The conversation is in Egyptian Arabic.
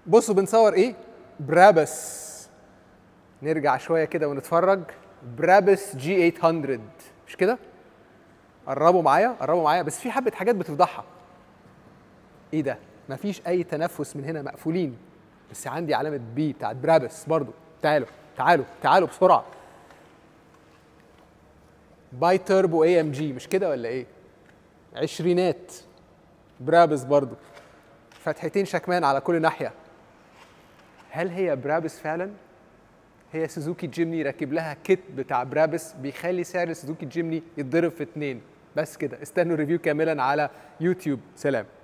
بصوا بنصور ايه برابس نرجع شويه كده ونتفرج برابس جي 800 مش كده قربوا معايا قربوا معايا بس في حبه حاجات بتفضحها ايه ده مفيش اي تنفس من هنا مقفولين بس عندي علامه بي بتاعت برابس برضو تعالوا تعالوا تعالوا بسرعه باي توربو اي ام جي مش كده ولا ايه عشرينات برابس برضو فتحتين شكمان على كل ناحيه هل هي برابس فعلا هي سوزوكي جيمني راكب لها كيت بتاع برابس بيخلي سعر سوزوكي جيمني يتضرب في اتنين بس كده استنوا ريفيو كاملا على يوتيوب سلام